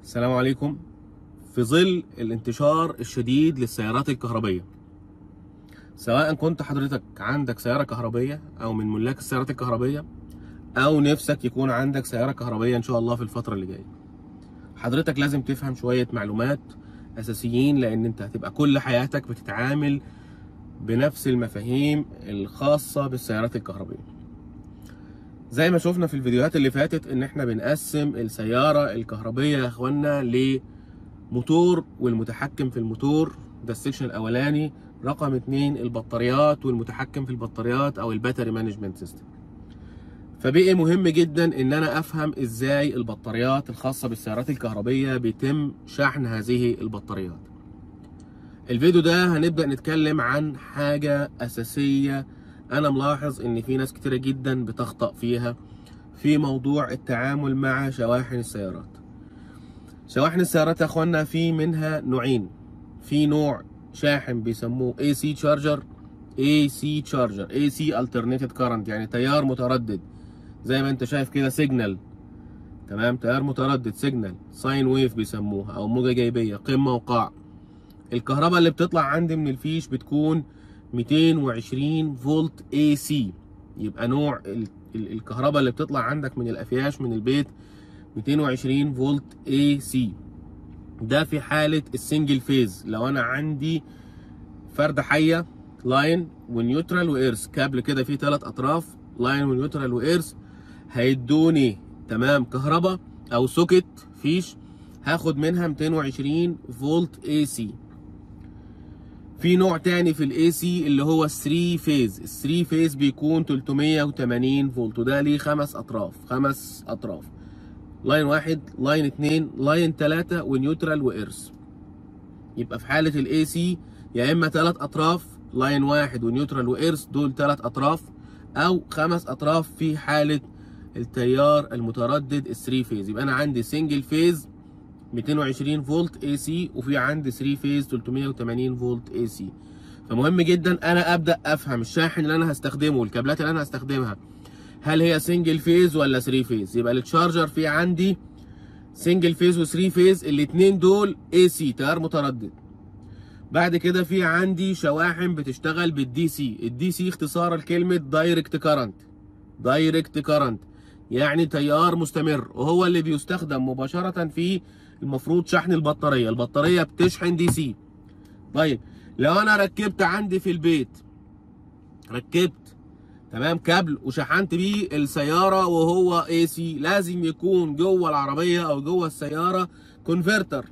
السلام عليكم في ظل الانتشار الشديد للسيارات الكهربية سواء كنت حضرتك عندك سيارة كهربية أو من ملاك السيارات الكهربية أو نفسك يكون عندك سيارة كهربية إن شاء الله في الفترة اللي جاية حضرتك لازم تفهم شوية معلومات أساسيين لأن أنت هتبقى كل حياتك بتتعامل بنفس المفاهيم الخاصة بالسيارات الكهربية زي ما شفنا في الفيديوهات اللي فاتت ان احنا بنقسم السيارة الكهربية يا اخوانا لموتور والمتحكم في الموتور ده السكشن الاولاني رقم اتنين البطاريات والمتحكم في البطاريات او الباتري مانجمنت سيستم فبقي مهم جدا ان انا افهم ازاي البطاريات الخاصة بالسيارات الكهربية بيتم شحن هذه البطاريات الفيديو ده هنبدأ نتكلم عن حاجة اساسية انا ملاحظ ان في ناس كتيرة جدا بتخطأ فيها في موضوع التعامل مع شواحن السيارات شواحن السيارات يا اخوانا في منها نوعين في نوع شاحن بيسموه AC charger AC charger AC alternated current يعني تيار متردد زي ما انت شايف كده سيجنال تمام تيار متردد سيجنال ساين ويف بيسموها او موجة جايبية قمة وقاع الكهرباء اللي بتطلع عندي من الفيش بتكون 220 فولت اي سي يبقى نوع ال ال الكهرباء اللي بتطلع عندك من الافياش من البيت 220 فولت اي سي ده في حالة السنجل فيز لو انا عندي فردة حية لاين ونيوترال وايرس كابل كده فيه ثلاث اطراف لاين ونيوترال وايرس هيدوني تمام كهرباء او سوكت فيش هاخد منها 220 فولت اي سي في نوع تاني في الاي سي اللي هو 3 فيز ال 3 فيز بيكون 380 فولت وده ليه خمس اطراف خمس اطراف لاين واحد لاين اتنين لاين تلاتة ونيوترال وايرس يبقى في حالة الاي سي يا اما تلات اطراف لاين واحد ونيوترال وايرس دول تلات اطراف او خمس اطراف في حالة التيار المتردد ال 3 فيز يبقى انا عندي سنجل فيز 220 فولت اي سي وفي عندي 3 فيز 380 فولت اي سي فمهم جدا انا ابدا افهم الشاحن اللي انا هستخدمه والكابلات اللي انا هستخدمها هل هي سنجل فيز ولا 3 فيز يبقى التشارجر في عندي سنجل فيز و3 فيز الاثنين دول اي سي تيار متردد بعد كده في عندي شواحن بتشتغل بالدي سي الدي سي اختصار لكلمه دايركت كارنت دايركت كارنت يعني تيار مستمر وهو اللي بيستخدم مباشره في المفروض شحن البطاريه البطاريه بتشحن دي سي طيب لو انا ركبت عندي في البيت ركبت تمام كابل وشحنت بيه السياره وهو اي سي لازم يكون جوه العربيه او جوه السياره كونفرتر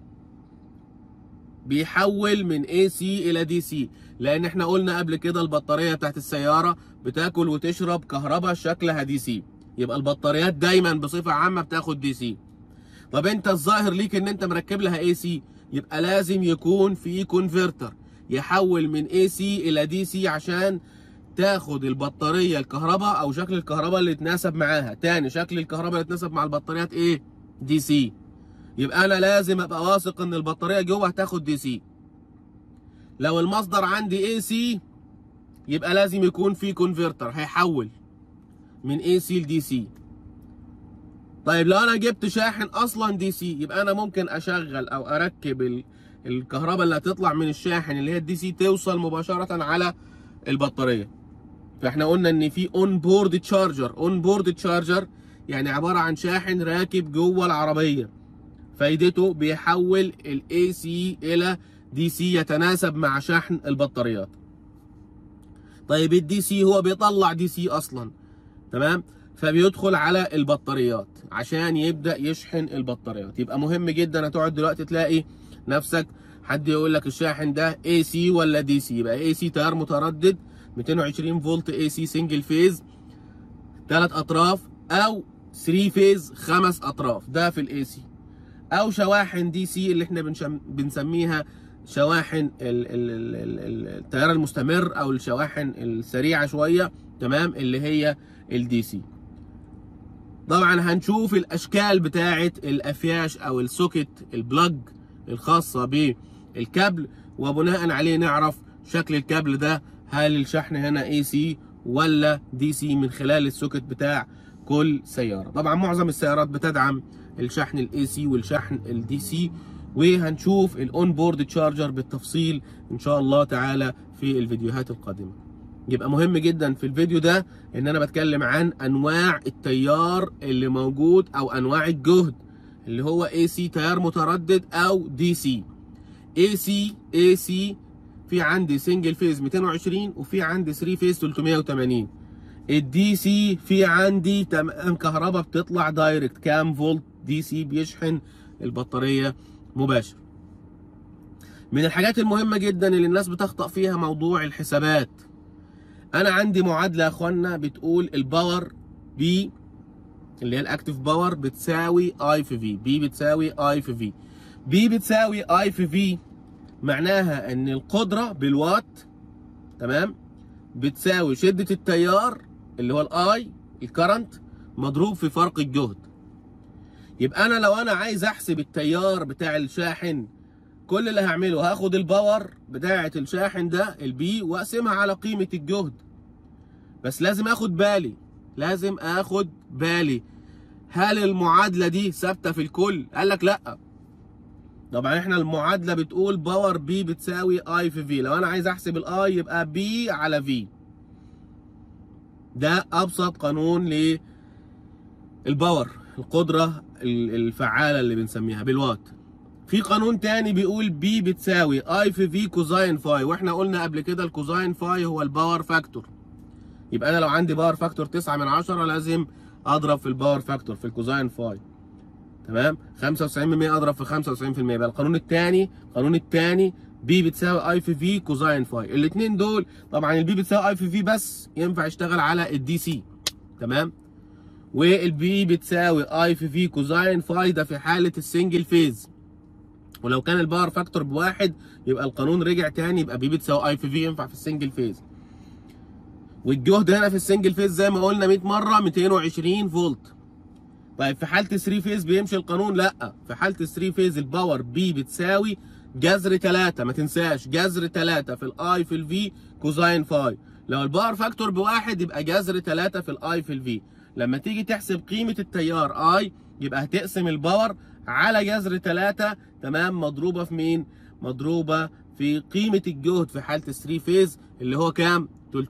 بيحول من اي سي الى دي سي لان احنا قلنا قبل كده البطاريه بتاعت السياره بتاكل وتشرب كهرباء شكلها دي سي يبقى البطاريات دايما بصفه عامه بتاخد دي سي طب انت الظاهر ليك ان انت مركب لها اي سي يبقى لازم يكون في كونفرتر يحول من اي سي الى دي سي عشان تاخد البطاريه الكهرباء او شكل الكهرباء اللي يتناسب معاها تاني شكل الكهرباء اللي يتناسب مع البطاريات ايه دي سي يبقى انا لازم ابقى واثق ان البطاريه جوه هتاخد دي سي لو المصدر عندي اي سي يبقى لازم يكون في كونفرتر هيحول من اي سي لدي سي طيب لو انا جبت شاحن اصلا دي سي يبقى انا ممكن اشغل او اركب ال... الكهرباء اللي هتطلع من الشاحن اللي هي الدي سي توصل مباشره على البطاريه فاحنا قلنا ان في اون بورد تشارجر اون بورد تشارجر يعني عباره عن شاحن راكب جوه العربيه فايدته بيحول الاي سي الى دي سي يتناسب مع شحن البطاريات طيب الدي سي هو بيطلع دي سي اصلا تمام فبيدخل على البطاريات عشان يبدا يشحن البطاريات يبقى مهم جدا هتقعد دلوقتي تلاقي نفسك حد يقول لك الشاحن ده اي سي ولا دي سي يبقى اي سي تيار متردد 220 فولت اي سي سنجل فيز ثلاث اطراف او 3 فيز خمس اطراف ده في الاي سي او شواحن دي سي اللي احنا بنشم بنسميها شواحن التيار المستمر او الشواحن السريعه شويه تمام اللي هي الدي سي طبعا هنشوف الاشكال بتاعه الافياش او السوكت البلاج الخاصه بالكابل وبناء عليه نعرف شكل الكابل ده هل الشحن هنا اي سي ولا دي سي من خلال السوكت بتاع كل سياره طبعا معظم السيارات بتدعم الشحن الاي سي والشحن الدي سي وهنشوف الاون بورد تشارجر بالتفصيل ان شاء الله تعالى في الفيديوهات القادمه يبقى مهم جدا في الفيديو ده ان انا بتكلم عن انواع التيار اللي موجود او انواع الجهد اللي هو اي سي تيار متردد او دي سي اي سي اي سي في عندي سنجل فيز 220 وفي عندي 3 فيز 380 الدي سي في عندي تمام كهرباء بتطلع دايركت كام فولت دي سي بيشحن البطاريه مباشر من الحاجات المهمه جدا اللي الناس بتخطأ فيها موضوع الحسابات انا عندي معادله يا اخوانا بتقول الباور بي اللي هي الاكتف باور بتساوي اي في في بي بتساوي اي في في بي بتساوي اي في في معناها ان القدره بالوات تمام بتساوي شده التيار اللي هو الاي الكرنت مضروب في فرق الجهد يبقى انا لو انا عايز احسب التيار بتاع الشاحن كل اللي هعمله هاخد الباور بتاعه الشاحن ده البي واقسمها على قيمه الجهد بس لازم اخد بالي لازم اخد بالي هل المعادله دي ثابته في الكل قال لك لا طبعا احنا المعادله بتقول باور بي بتساوي اي في في لو انا عايز احسب الاي يبقى بي على في ده ابسط قانون للباور القدره الفعاله اللي بنسميها بالوات في قانون تاني بيقول بي بتساوي اي في في كوزاين فاي واحنا قلنا قبل كده الكوزاين فاي هو الباور فاكتور يبقى انا لو عندي باور فاكتور 9 من 10 لازم اضرب في الباور فاكتور في الكوزاين فاي تمام 95% اضرب في 95% يبقى القانون الثاني القانون الثاني بي بتساوي اي في في كوزاين فاي الاثنين دول طبعا البي بتساوي اي في في بس ينفع يشتغل على الدي سي تمام والبي بتساوي اي في في كوزاين فاي ده في حاله السنجل فيز ولو كان الباور فاكتور بواحد يبقى القانون رجع تاني يبقى بي بتساوي اي في في ينفع في السنجل فيز والجهد هنا في السنجل فيز زي ما قلنا 100 مره 220 فولت طيب في حاله 3 فيز بيمشي القانون لا في حاله 3 فيز الباور بي بتساوي جذر 3 ما تنساش جذر 3 في الاي في الفي كوزاين فاي لو الباور فاكتور بواحد يبقى جذر 3 في الاي في الفي لما تيجي تحسب قيمه التيار اي يبقى هتقسم الباور على جذر 3 تمام مضروبه في مين مضروبه في قيمه الجهد في حاله 3 فيز اللي هو كام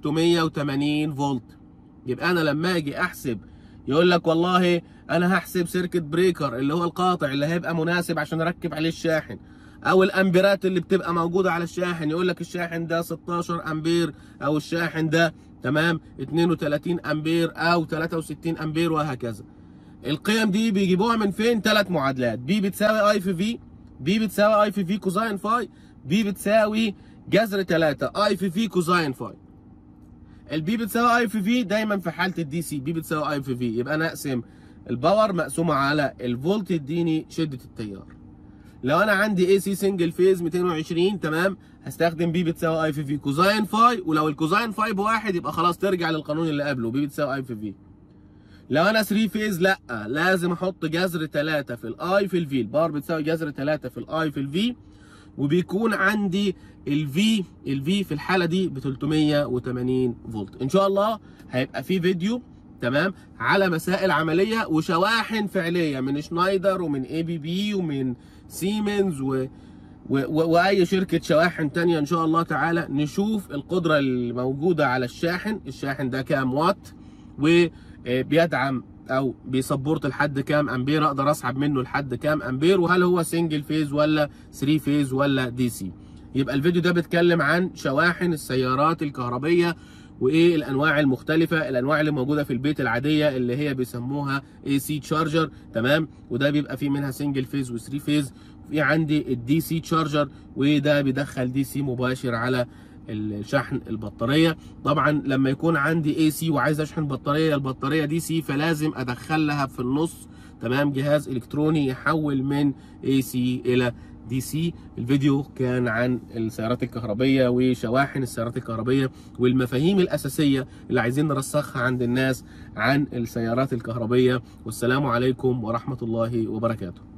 380 فولت يبقى انا لما اجي احسب يقول لك والله انا هحسب سيركت بريكر اللي هو القاطع اللي هيبقى مناسب عشان اركب عليه الشاحن او الامبيرات اللي بتبقى موجوده على الشاحن يقول لك الشاحن ده 16 امبير او الشاحن ده تمام 32 امبير او 63 امبير وهكذا القيم دي بيجيبوها من فين ثلاث معادلات بي بتساوي اي في في بي بتساوي اي في في كوزاين فاي بي بتساوي جذر 3 اي في في كوزاين فاي البي بتساوي اي في في دايما في حاله الدي سي بي بتساوي اي في في يبقى انا اقسم الباور مقسومه على الفولت يديني شده التيار لو انا عندي اي سي سنجل فيز 220 تمام هستخدم بي بتساوي اي في في كوزاين فاي ولو الكوزاين فاي بواحد يبقى خلاص ترجع للقانون اللي قبله بي بتساوي اي في في لو انا 3 فيز لا لازم احط جذر 3 في الاي في الفي الباور بتساوي جذر 3 في الاي في الفي وبيكون عندي الفي الفي في الحاله دي ب 380 فولت ان شاء الله هيبقى في فيديو تمام على مسائل عمليه وشواحن فعليه من شنايدر ومن اي بي بي ومن سيمنز و و و واي شركه شواحن تانية ان شاء الله تعالى نشوف القدره الموجوده على الشاحن الشاحن ده كام وات وبيدعم او بيسبورت لحد كام امبير اقدر اسحب منه لحد كام امبير وهل هو سنجل فيز ولا 3 فيز ولا دي سي يبقى الفيديو ده بيتكلم عن شواحن السيارات الكهربيه وايه الانواع المختلفه الانواع اللي موجوده في البيت العاديه اللي هي بيسموها اي سي تشارجر تمام وده بيبقى فيه منها سنجل فيز و3 فيز في عندي الدي سي تشارجر وده بيدخل دي سي مباشر على الشحن البطاريه طبعا لما يكون عندي اي سي وعايز اشحن بطاريه البطاريه دي سي فلازم ادخل لها في النص تمام جهاز الكتروني يحول من اي سي الى دي سي الفيديو كان عن السيارات الكهربيه وشواحن السيارات الكهربيه والمفاهيم الاساسيه اللي عايزين نرسخها عند الناس عن السيارات الكهربيه والسلام عليكم ورحمه الله وبركاته